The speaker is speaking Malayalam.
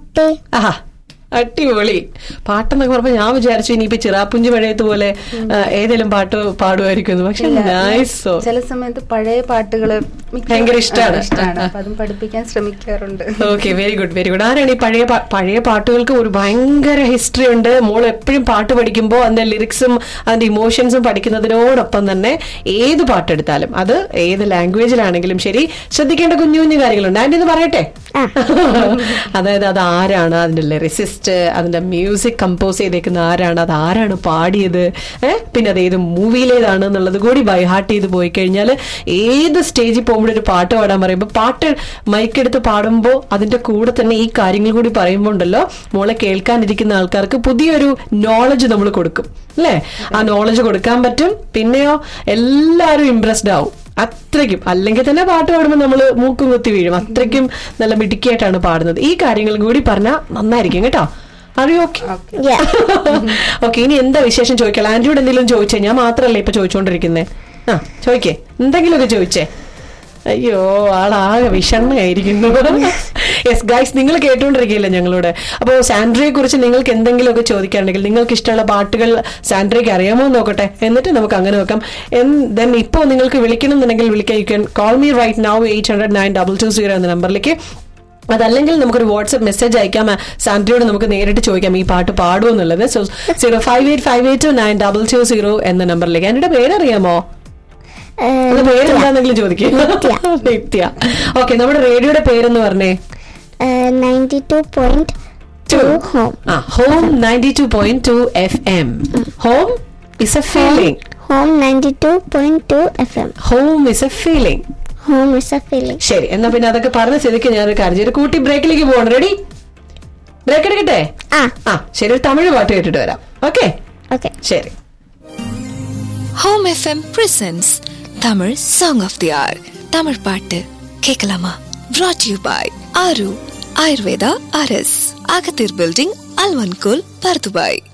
പാട്ട് ആഹാ അടിപൊളി പാട്ടെന്നൊക്കെ പറഞ്ഞപ്പോ ഞാൻ വിചാരിച്ചു ഇനിയിപ്പോ ചിറാപ്പുഞ്ചി മഴയത്ത് പോലെ ആ, ഏതെങ്കിലും പാട്ട് പാടുമായിരിക്കും പക്ഷെ ഇല്ല, നൈസോ ചില സമയത്ത് പഴയ പാട്ടുകള് മിക്ക- ഭയങ്കര ഇഷ്ടാണ്. ആ, ഇഷ്ടാണ് അപ്പൊ അതും പഠിപ്പിക്കാൻ ശ്രമിക്കാറുണ്ട് okay very good very good ആരാണ് ഈ പഴയ പാ- പഴയ പാട്ടുകൾക്ക് ഒരു ഭയങ്കര ഹിസ്റ്ററി ഉണ്ട് മോൾ എപ്പോഴും പാട്ട് പഠിക്കുമ്പോൾ അതിന്റെ ലിറിക്സും അതിന്റെ ഇമോഷൻസും പഠിക്കുന്നതിനോടൊപ്പം തന്നെ ഏത് പാട്ടെടുത്താലും അത് ഏത് ലാംഗ്വേജിലാണെങ്കിലും ശരി ശ്രദ്ധിക്കേണ്ട കുഞ്ഞു കുഞ്ഞു കാര്യങ്ങളുണ്ട് ആന്റി ഒന്ന് പറയട്ടെ അതായത് അത് ആരാണ് അതിന്റെ ലിറിസിസ്റ്റ് അതിന്റെ മ്യൂസിക് കമ്പോസ് ചെയ്തേക്കുന്ന ആരാണ് അത് ആരാണ് പാടിയത് ഏഹ് പിന്നെ അത് ഏത് മൂവിയിലേതാണ് എന്നുള്ളത് കൂടി ബൈ ഹാർട്ട് ചെയ്ത് പോയി കഴിഞ്ഞാൽ ഏത് സ്റ്റേജിൽ പോകുമ്പോൾ ഒരു പാട്ട് പാടാൻ പറയുമ്പോൾ പാട്ട് മൈക്കെടുത്ത് പാടുമ്പോൾ അതിന്റെ കൂടെ തന്നെ ഈ കാര്യങ്ങൾ കൂടി പറയുമ്പോൾ ഉണ്ടല്ലോ മോളെ കേൾക്കാനിരിക്കുന്ന ആൾക്കാർക്ക് പുതിയൊരു നോളജ് നമ്മൾ കൊടുക്കും അല്ലേ ആ നോളജ് കൊടുക്കാൻ പറ്റും പിന്നെയോ എല്ലാവരും ഇംപ്രസ്ഡ് ആവും അത്രയ്ക്കും അല്ലെങ്കിൽ തന്നെ പാട്ട് പാടുമ്പോൾ നമ്മൾ മൂക്കും കുത്തി വീഴും അത്രയ്ക്കും നല്ല മിടുക്കിയായിട്ടാണ് പാടുന്നത് ഈ കാര്യങ്ങളും കൂടി പറഞ്ഞാൽ നന്നായിരിക്കും കേട്ടോ അറിയോ ഓക്കെ Yeah. ഓക്കെ ഇനി എന്താ വിശേഷം ചോദിക്കാം ആന്റിയോട് എന്തെങ്കിലും ചോദിച്ചേ ഞാൻ മാത്രല്ലേ ഇപ്പൊ ചോദിച്ചോണ്ടിരിക്കുന്നേ ആ ചോദിക്കേ എന്തെങ്കിലുമൊക്കെ ചോദിച്ചേ അയ്യോ ആളാകെ വിഷണ്ണയായിരിക്കുന്നു യെസ് ഗൈസ് നിങ്ങൾ കേട്ടുകൊണ്ടിരിക്കുകയല്ലേ ഞങ്ങളോട് അപ്പോൾ സാൻഡ്രയെ കുറിച്ച് നിങ്ങൾക്ക് എന്തെങ്കിലുമൊക്കെ ചോദിക്കാനുണ്ടെങ്കിൽ നിങ്ങൾക്ക് ഇഷ്ടമുള്ള പാട്ടുകൾ സാൻഡ്രയ്ക്ക് അറിയാമോ എന്ന് നോക്കട്ടെ എന്നിട്ട് നമുക്ക് അങ്ങനെ നോക്കാം ദെൻ ഇപ്പോൾ നിങ്ങൾക്ക് വിളിക്കണം എന്നുണ്ടെങ്കിൽ വിളിക്കാൻ you can call me right now eight hundred nine double two zero എന്ന നമ്പറിലേക്ക് അതല്ലെങ്കിൽ നമുക്കൊരു വാട്സ്ആപ്പ് മെസ്സേജ് അയക്കാം സാൻഡ്രയോട് നമുക്ക് നേരിട്ട് ചോദിക്കാം ഈ പാട്ട് പാടുമോ എന്നുള്ളത് so zero five eight five eight two nine double two zero എന്ന നമ്പറിലേക്ക് എൻ്റെ പേരറിയാമോ അത് പേരെന്താണെങ്കിലും ചോദിക്കും നിത്യ ഓക്കെ നമ്മുടെ റേഡിയോയുടെ പേരെന്ന് പറഞ്ഞേ ninety two point two home uh home ninety two point two F M home is a feeling home ninety two point two F M home is a feeling home is a feeling ശരി എന്നാ പിന്നെ അതൊക്കെ പറഞ്ഞ സ്ഥിതിക്ക് ഞാനൊരു കാര്യം ചെയ്യും. ഒരു കൂട്ടി ബ്രേക്കിലേക്ക് പോകണം റെഡി ബ്രേക്ക് എടുക്കട്ടെ ആ ആ ശരി ഒരു തമിഴ് പാട്ട് കേട്ടിട്ട് വരാം ഓക്കെ ഓക്കെ ശരി home FM presents Tamil song of the hour Tamil பாட்டு கேட்கலாமா brought யூ பாய் ஆரு ஆயுர்வேதா அரஸ் அகத்தீர் பில்டிங் அல்வன்கோல் பர்துபாய்